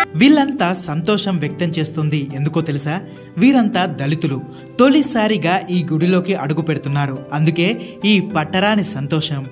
వీళ్ళంతా సంతోషం వ్యక్తం చేస్తుంది ఎందుకో తెలుసా వీరంతా దళితులు తొలిసారిగా ఈ గుడిలోకి అడుగు పెడుతున్నారు అందుకే ఈ పట్టరాని సంతోషం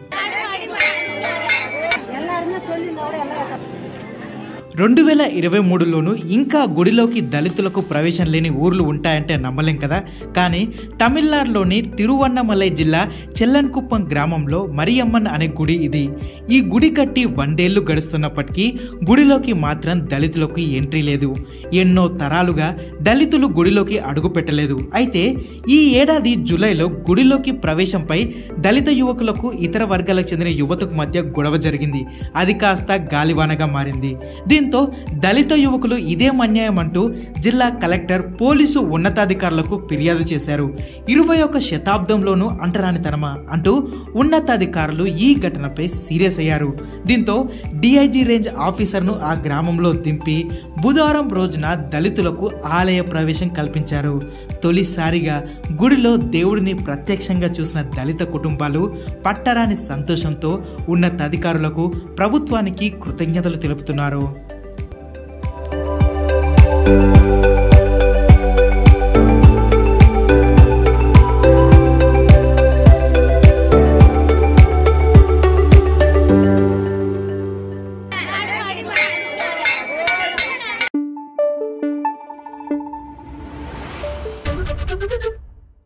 రెండు వేల ఇరవై మూడులోను ఇంకా గుడిలోకి దళితులకు ప్రవేశం లేని ఊర్లు ఉంటాయంటే నమ్మలేం కదా కానీ తమిళనాడులోని తిరువన్నమలై జిల్లా చెల్లన్కుప్పం గ్రామంలో మరియమ్మన్ అనే గుడి ఇది ఈ గుడి కట్టి వందేళ్లు గడుస్తున్నప్పటికీ గుడిలోకి మాత్రం దళితులకు ఎంట్రీ లేదు ఎన్నో తరాలుగా దళితులు గుడిలోకి అడుగు పెట్టలేదు అయితే ఈ ఏడాది జూలైలో గుడిలోకి ప్రవేశంపై దళిత యువకులకు ఇతర వర్గాలకు చెందిన యువతకు మధ్య గొడవ జరిగింది అది కాస్త గాలివానగా మారింది దీంతో దళిత యువకులు ఇదేం అన్యాయం అంటూ జిల్లా కలెక్టర్ పోలీసు ఉన్నతాధికారులకు ఫిర్యాదు చేశారు ఇరవై ఒక్క శతాబ్దంలోనూ అంటరానితనమా అంటూ ఉన్నతాధికారులు ఈ ఘటనపై సీరియస్ అయ్యారు దీంతో డిఐజీ రేంజ్ ఆఫీసర్ను ఆ గ్రామంలో దింపి బుధవారం రోజున దళితులకు ఆలయ ప్రవేశం కల్పించారు తొలిసారిగా గుడిలో దేవుడిని ప్రత్యక్షంగా చూసిన దళిత కుటుంబాలు పట్టరాని సంతోషంతో ఉన్నతాధికారులకు ప్రభుత్వానికి కృతజ్ఞతలు తెలుపుతున్నారు